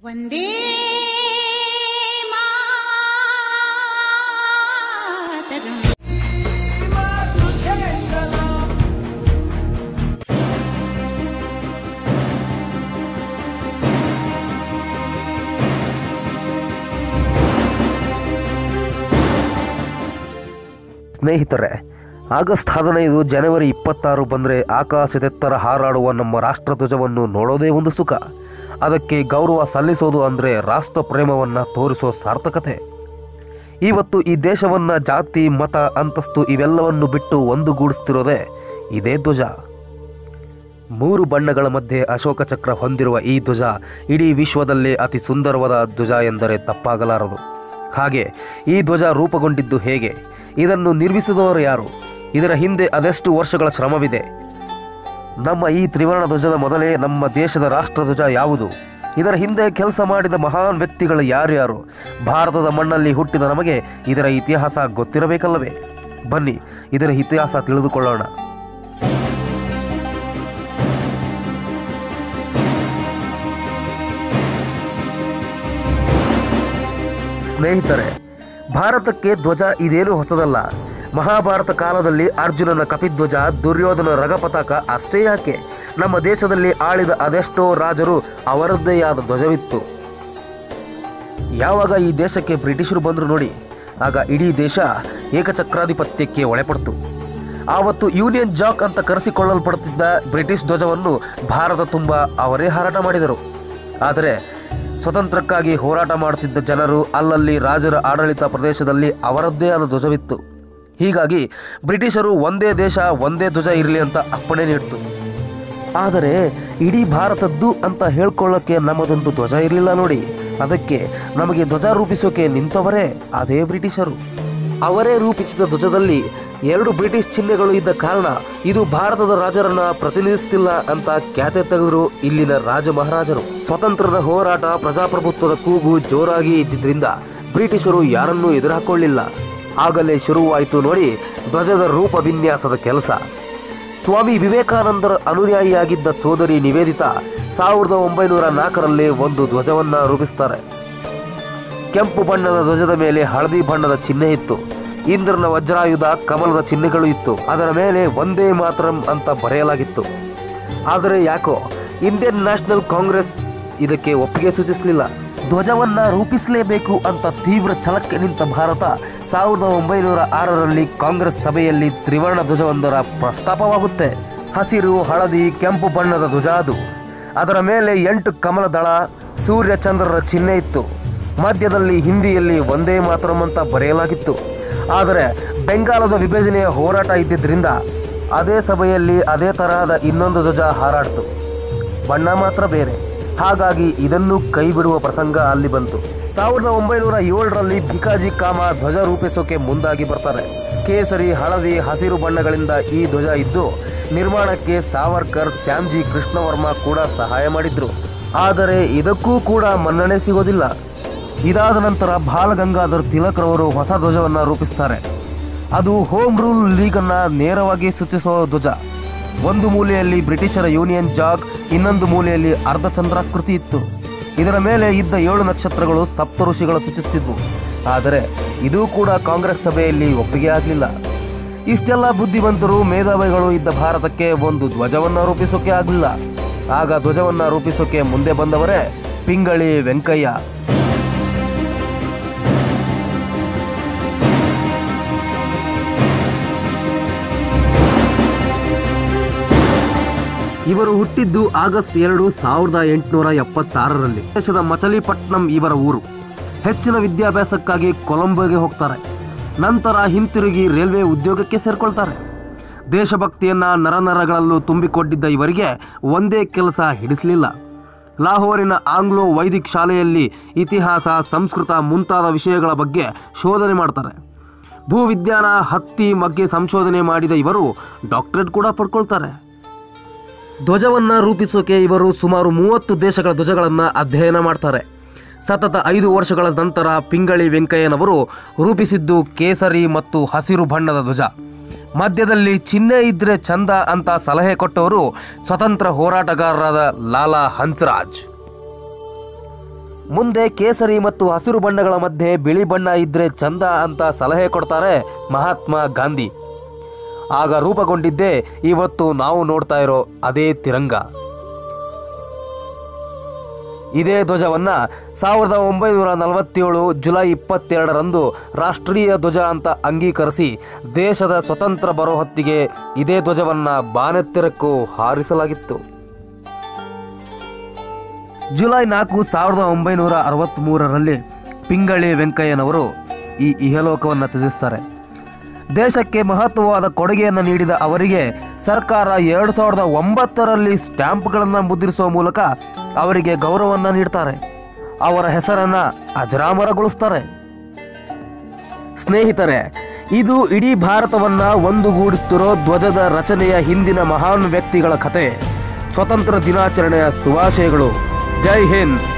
ವಂದೇ ಮಾತರಂ. ಸ್ನೇಹಿತರೆ ಆಗಸ್ಟ್ ಹದಿನೈದು ಜನವರಿ ಇಪ್ಪತ್ತಾರು ಬಂದರೆ ಆಕಾಶದೆತ್ತರ ಹಾರಾಡುವ ನಮ್ಮ ರಾಷ್ಟ್ರಧ್ವಜವನ್ನು ನೋಡೋದೇ ಒಂದು ಸುಖ ಅದಕ್ಕೆ ಗೌರವ ಸಲ್ಲಿಸೋದು ಅಂದರೆ ರಾಷ್ಟ್ರ ಪ್ರೇಮವನ್ನು ತೋರಿಸೋ ಸಾರ್ಥಕತೆ ಇವತ್ತು ಈ ದೇಶವನ್ನು ಜಾತಿ ಮತ ಅಂತಸ್ತು ಇವೆಲ್ಲವನ್ನು ಬಿಟ್ಟು ಒಂದುಗೂಡಿಸ್ತಿರೋದೇ ಇದೇ ಧ್ವಜ ಮೂರು ಬಣ್ಣಗಳ ಮಧ್ಯೆ ಅಶೋಕ ಚಕ್ರ ಹೊಂದಿರುವ ಈ ಧ್ವಜ ಇಡೀ ವಿಶ್ವದಲ್ಲೇ ಅತಿ ಸುಂದರವಾದ ಧ್ವಜ ಎಂದರೆ ತಪ್ಪಾಗಲಾರದು ಹಾಗೆ ಈ ಧ್ವಜ ರೂಪುಗೊಂಡಿದ್ದು ಹೇಗೆ ಇದನ್ನು ನಿರ್ಮಿಸಿದವರು ಯಾರು ಇದರ ಹಿಂದೆ ಅದೆಷ್ಟು ವರ್ಷಗಳ ಶ್ರಮವಿದೆ ನಮ್ಮ ಈ ತ್ರಿವರ್ಣ ಧ್ವಜದ ಮೊದಲೇ ನಮ್ಮ ದೇಶದ ರಾಷ್ಟ್ರಧ್ವಜ ಯಾವುದು ಇದರ ಹಿಂದೆ ಕೆಲಸ ಮಾಡಿದ ಮಹಾನ್ ವ್ಯಕ್ತಿಗಳು ಯಾರ್ಯಾರು ಭಾರತದ ಮಣ್ಣಲ್ಲಿ ಹುಟ್ಟಿದ ನಮಗೆ ಇದರ ಇತಿಹಾಸ ಗೊತ್ತಿರಬೇಕಲ್ಲವೇ ಬನ್ನಿ ಇದರ ಇತಿಹಾಸ ತಿಳಿದುಕೊಳ್ಳೋಣ ಸ್ನೇಹಿತರೆ ಭಾರತಕ್ಕೆ ಧ್ವಜ ಇದೇನು ಹೊಸದಲ್ಲ ಮಹಾಭಾರತ ಕಾಲದಲ್ಲಿ ಅರ್ಜುನನ ಕಪಿಧ್ವಜ ದುರ್ಯೋಧನ ರಗಪತಾಕ ಅಷ್ಟೇ ಯಾಕೆ ನಮ್ಮ ದೇಶದಲ್ಲಿ ಆಳಿದ ಅದೆಷ್ಟೋ ರಾಜರು ಅವರದ್ದೇ ಆದ ಧ್ವಜವಿತ್ತು ಯಾವಾಗ ಈ ದೇಶಕ್ಕೆ ಬ್ರಿಟಿಷರು ಬಂದರು ನೋಡಿ ಆಗ ಇಡೀ ದೇಶ ಏಕಚಕ್ರಾಧಿಪತ್ಯಕ್ಕೆ ಒಳಪಡ್ತು ಆವತ್ತು ಯೂನಿಯನ್ ಜಾಕ್ ಅಂತ ಕರೆಸಿಕೊಳ್ಳಲ್ಪಡುತ್ತಿದ್ದ ಬ್ರಿಟಿಷ್ ಧ್ವಜವನ್ನು ಭಾರತ ತುಂಬ ಅವರೇ ಹಾರಾಟ ಮಾಡಿದರು ಆದರೆ ಸ್ವತಂತ್ರಕ್ಕಾಗಿ ಹೋರಾಟ ಮಾಡುತ್ತಿದ್ದ ಜನರು ಅಲ್ಲಲ್ಲಿ ರಾಜರ ಆಡಳಿತ ಪ್ರದೇಶದಲ್ಲಿ ಅವರದ್ದೇ ಆದ ಧ್ವಜವಿತ್ತು ಹೀಗಾಗಿ ಬ್ರಿಟಿಷರು ಒಂದೇ ದೇಶ ಒಂದೇ ಧ್ವಜ ಇರಲಿ ಅಂತ ಅಪ್ಪಣೆ ನೀಡಿತು ಆದರೆ ಇಡೀ ಭಾರತದ್ದು ಅಂತ ಹೇಳ್ಕೊಳ್ಳೋಕ್ಕೆ ನಮ್ಮದೊಂದು ಧ್ವಜ ಇರಲಿಲ್ಲ ನೋಡಿ ಅದಕ್ಕೆ ನಮಗೆ ಧ್ವಜ ರೂಪಿಸೋಕೆ ನಿಂತವರೇ ಅದೇ ಬ್ರಿಟಿಷರು ಅವರೇ ರೂಪಿಸಿದ ಧ್ವಜದಲ್ಲಿ ಎರಡು ಬ್ರಿಟಿಷ್ ಚಿಹ್ನೆಗಳು ಇದ್ದ ಕಾರಣ ಇದು ಭಾರತದ ರಾಜರನ್ನ ಪ್ರತಿನಿಧಿಸುತ್ತಿಲ್ಲ ಅಂತ ಖ್ಯಾತೆ ತೆಗೆದರು ಇಲ್ಲಿನ ರಾಜ ಮಹಾರಾಜರು ಸ್ವತಂತ್ರದ ಹೋರಾಟ ಪ್ರಜಾಪ್ರಭುತ್ವದ ಕೂಗು ಜೋರಾಗಿ ಇದ್ದಿದ್ರಿಂದ ಬ್ರಿಟಿಷರು ಯಾರನ್ನೂ ಎದುರುಹಾಕೊಳ್ಳಿಲ್ಲ ಆಗಲೇ ಶುರುವಾಯಿತು ನೋಡಿ ಧ್ವಜದ ರೂಪ ವಿನ್ಯಾಸದ ಕೆಲಸ ಸ್ವಾಮಿ ವಿವೇಕಾನಂದರ ಅನುಯಾಯಿಯಾಗಿದ್ದ ಸೋದರಿ ನಿವೇದಿತಾ ಸಾವಿರದ ಒಂಬೈನೂರ ನಾಲ್ಕರಲ್ಲಿ ಒಂದು ಧ್ವಜವನ್ನ ರೂಪಿಸ್ತಾರೆ ಕೆಂಪು ಬಣ್ಣದ ಧ್ವಜದ ಮೇಲೆ ಹಳದಿ ಬಣ್ಣದ ಚಿಹ್ನೆ ಇತ್ತು ಇಂದ್ರನ ವಜ್ರಾಯುಧ ಕಮಲದ ಚಿಹ್ನೆಗಳು ಇತ್ತು ಅದರ ಮೇಲೆ ಒಂದೇ ಮಾತರಂ ಅಂತ ಬರೆಯಲಾಗಿತ್ತು ಆದರೆ ಯಾಕೋ ಇಂಡಿಯನ್ ನ್ಯಾಷನಲ್ ಕಾಂಗ್ರೆಸ್ ಇದಕ್ಕೆ ಒಪ್ಪಿಗೆ ಸೂಚಿಸಲಿಲ್ಲ ಧ್ವಜವನ್ನ ರೂಪಿಸಲೇಬೇಕು ಅಂತ ತೀವ್ರ ಛಲಕ್ಕೆ ನಿಂತ ಭಾರತ ಸಾವಿರದ ಒಂಬೈನೂರ ಆರರಲ್ಲಿ ಕಾಂಗ್ರೆಸ್ ಸಭೆಯಲ್ಲಿ ತ್ರಿವರ್ಣ ಧ್ವಜವೊಂದರ ಪ್ರಸ್ತಾಪವಾಗುತ್ತೆ ಹಸಿರು ಹಳದಿ ಕೆಂಪು ಬಣ್ಣದ ಧ್ವಜ ಅದು ಅದರ ಮೇಲೆ ಎಂಟು ಕಮಲ ದಳ ಸೂರ್ಯ ಚಂದ್ರರ ಚಿಹ್ನೆ ಇತ್ತು ಮಧ್ಯದಲ್ಲಿ ಹಿಂದಿಯಲ್ಲಿ ಒಂದೇ ಮಾತರಂ ಅಂತ ಬರೆಯಲಾಗಿತ್ತು ಆದರೆ ಬೆಂಗಾಲದ ವಿಭಜನೆಯ ಹೋರಾಟ ಇದ್ದಿದ್ದರಿಂದ ಅದೇ ಸಭೆಯಲ್ಲಿ ಅದೇ ತರಹದ ಇನ್ನೊಂದು ಧ್ವಜ ಹಾರಾಡ್ತು ಬಣ್ಣ ಮಾತ್ರ ಬೇರೆ ಹಾಗಾಗಿ ಇದನ್ನು ಕೈ ಬಿಡುವ ಪ್ರಸಂಗ ಅಲ್ಲಿ ಬಂತು ಸಾವಿರದ ಒಂಬೈನೂರ ಏಳರಲ್ಲಿ ಭಿಕಾಜಿ ಕಾಮ ಧ್ವಜ ರೂಪಿಸೋಕೆ ಮುಂದಾಗಿ ಬರ್ತಾರೆ ಕೇಸರಿ ಹಳದಿ ಹಸಿರು ಬಣ್ಣಗಳಿಂದ ಈ ಧ್ವಜ ಇದ್ದು ನಿರ್ಮಾಣಕ್ಕೆ ಸಾವರ್ಕರ್ ಶ್ಯಾಮ್ಜಿ ಕೃಷ್ಣವರ್ಮ ಕೂಡ ಸಹಾಯ ಮಾಡಿದ್ರು ಆದರೆ ಇದಕ್ಕೂ ಕೂಡ ಮನ್ನಣೆ ಸಿಗೋದಿಲ್ಲ ಇದಾದ ನಂತರ ಬಾಲಗಂಗಾಧರ್ ತಿಲಕ್ರವರು ಹೊಸ ಧ್ವಜವನ್ನ ರೂಪಿಸ್ತಾರೆ ಅದು ಹೋಮ್ ರೂಲ್ ಲೀಗನ್ನ ನೇರವಾಗಿ ಸೂಚಿಸುವ ಧ್ವಜ ಒಂದು ಮೂಲೆಯಲ್ಲಿ ಬ್ರಿಟಿಷರ ಯೂನಿಯನ್ ಜಾಗ್ ಇನ್ನೊಂದು ಮೂಲೆಯಲ್ಲಿ ಅರ್ಧಚಂದ್ರಾಕೃತಿ ಇತ್ತು ಇದರ ಮೇಲೆ ಇದ್ದ ಏಳು ನಕ್ಷತ್ರಗಳು ಸಪ್ತ ಋಷಿಗಳ ಸೂಚಿಸುತ್ತಿದ್ವು ಆದರೆ ಇದೂ ಕೂಡ ಕಾಂಗ್ರೆಸ್ ಸಭೆಯಲ್ಲಿ ಒಪ್ಪಿಗೆ ಆಗಲಿಲ್ಲ ಇಷ್ಟೆಲ್ಲ ಬುದ್ಧಿವಂತರು ಮೇಧಾವಿಗಳು ಇದ್ದ ಭಾರತಕ್ಕೆ ಒಂದು ಧ್ವಜವನ್ನ ರೂಪಿಸೋಕೆ ಆಗಲಿಲ್ಲ ಆಗ ಧ್ವಜವನ್ನ ರೂಪಿಸೋಕೆ ಮುಂದೆ ಬಂದವರೇ ಪಿಂಗಳಿ ವೆಂಕಯ್ಯ ಇವರು ಹುಟ್ಟಿದ್ದು ಆಗಸ್ಟ್ ಎರಡು ಸಾವಿರದ ಎಂಟುನೂರ ಎಪ್ಪತ್ತಾರರಲ್ಲಿ ದೇಶದ ಮಚಲಿಪಟ್ನಂ ಇವರ ಊರು ಹೆಚ್ಚಿನ ವಿದ್ಯಾಭ್ಯಾಸಕ್ಕಾಗಿ ಕೊಲಂಬೋಗೆ ಹೋಗ್ತಾರೆ ನಂತರ ಹಿಂತಿರುಗಿ ರೈಲ್ವೆ ಉದ್ಯೋಗಕ್ಕೆ ಸೇರ್ಕೊಳ್ತಾರೆ ದೇಶಭಕ್ತಿಯನ್ನ ನರನರಗಳಲ್ಲೂ ತುಂಬಿಕೊಂಡಿದ್ದ ಇವರಿಗೆ ಒಂದೇ ಕೆಲಸ ಹಿಡಿಸಲಿಲ್ಲ ಲಾಹೋರಿನ ಆಂಗ್ಲೋ ವೈದಿಕ್ ಶಾಲೆಯಲ್ಲಿ ಇತಿಹಾಸ ಸಂಸ್ಕೃತ ಮುಂತಾದ ವಿಷಯಗಳ ಬಗ್ಗೆ ಶೋಧನೆ ಮಾಡ್ತಾರೆ ಭೂವಿಜ್ಞಾನ ಹತ್ತಿ ಬಗ್ಗೆ ಸಂಶೋಧನೆ ಮಾಡಿದ ಇವರು ಡಾಕ್ಟರೇಟ್ ಕೂಡ ಪಡ್ಕೊಳ್ತಾರೆ ಧ್ವಜವನ್ನ ರೂಪಿಸೋಕೆ ಇವರು ಸುಮಾರು ಮೂವತ್ತು ದೇಶಗಳ ಧ್ವಜಗಳನ್ನ ಅಧ್ಯಯನ ಮಾಡ್ತಾರೆ ಸತತ ಐದು ವರ್ಷಗಳ ನಂತರ ಪಿಂಗಳಿ ವೆಂಕಯ್ಯನವರು ರೂಪಿಸಿದ್ದು ಕೇಸರಿ ಮತ್ತು ಹಸಿರು ಬಣ್ಣದ ಧ್ವಜ ಮಧ್ಯದಲ್ಲಿ ಚಿಹ್ನೆ ಇದ್ರೆ ಚಂದ ಅಂತ ಸಲಹೆ ಕೊಟ್ಟವರು ಸ್ವತಂತ್ರ ಹೋರಾಟಗಾರರಾದ ಲಾಲಾ ಹನ್ಸ್ರಾಜ್ ಮುಂದೆ ಕೇಸರಿ ಮತ್ತು ಹಸಿರು ಬಣ್ಣಗಳ ಮಧ್ಯೆ ಬಿಳಿ ಬಣ್ಣ ಇದ್ರೆ ಚಂದ ಅಂತ ಸಲಹೆ ಕೊಡ್ತಾರೆ ಮಹಾತ್ಮ ಗಾಂಧಿ ಆಗ ರೂಪುಗೊಂಡಿದ್ದೇ ಇವತ್ತು ನಾವು ನೋಡ್ತಾ ಇರೋ ಅದೇ ತಿರಂಗ ಇದೇ ಧ್ವಜವನ್ನ ಸಾವಿರದ ಒಂಬೈನೂರ ನಲವತ್ತೇಳು ಜುಲೈ ಇಪ್ಪತ್ತೆರಡರಂದು ರಾಷ್ಟ್ರೀಯ ಧ್ವಜ ಅಂತ ಅಂಗೀಕರಿಸಿ ದೇಶದ ಸ್ವತಂತ್ರ ಬರೋ ಹೊತ್ತಿಗೆ ಇದೇ ಧ್ವಜವನ್ನ ಬಾನೆತ್ತೆರಕ್ಕೂ ಹಾರಿಸಲಾಗಿತ್ತು ಜುಲೈ ನಾಲ್ಕು ಸಾವಿರದ ಒಂಬೈನೂರ ಅರವತ್ತ್ಮೂರರಲ್ಲಿ ಪಿಂಗಳಿ ವೆಂಕಯ್ಯನವರು ಈ ಇಹಲೋಕವನ್ನು ತ್ಯಜಿಸ್ತಾರೆ ದೇಶಕ್ಕೆ ಮಹತ್ವವಾದ ಕೊಡುಗೆಯನ್ನು ನೀಡಿದ ಅವರಿಗೆ ಸರ್ಕಾರ ಎರಡು ಸಾವಿರದ ಒಂಬತ್ತರಲ್ಲಿ ಸ್ಟ್ಯಾಂಪ್ಗಳನ್ನು ಮುದ್ರಿಸುವ ಮೂಲಕ ಅವರಿಗೆ ಗೌರವವನ್ನು ನೀಡ್ತಾರೆ ಅವರ ಹೆಸರನ್ನು ಅಜರಾಮರಗೊಳಿಸ್ತಾರೆ ಸ್ನೇಹಿತರೆ ಇದು ಇಡೀ ಭಾರತವನ್ನ ಒಂದುಗೂಡಿಸ್ತಿರೋ ಧ್ವಜದ ರಚನೆಯ ಹಿಂದಿನ ಮಹಾನ್ ವ್ಯಕ್ತಿಗಳ ಕತೆ ಸ್ವತಂತ್ರ ದಿನಾಚರಣೆಯ ಶುಭಾಶಯಗಳು ಜೈ ಹಿಂದ್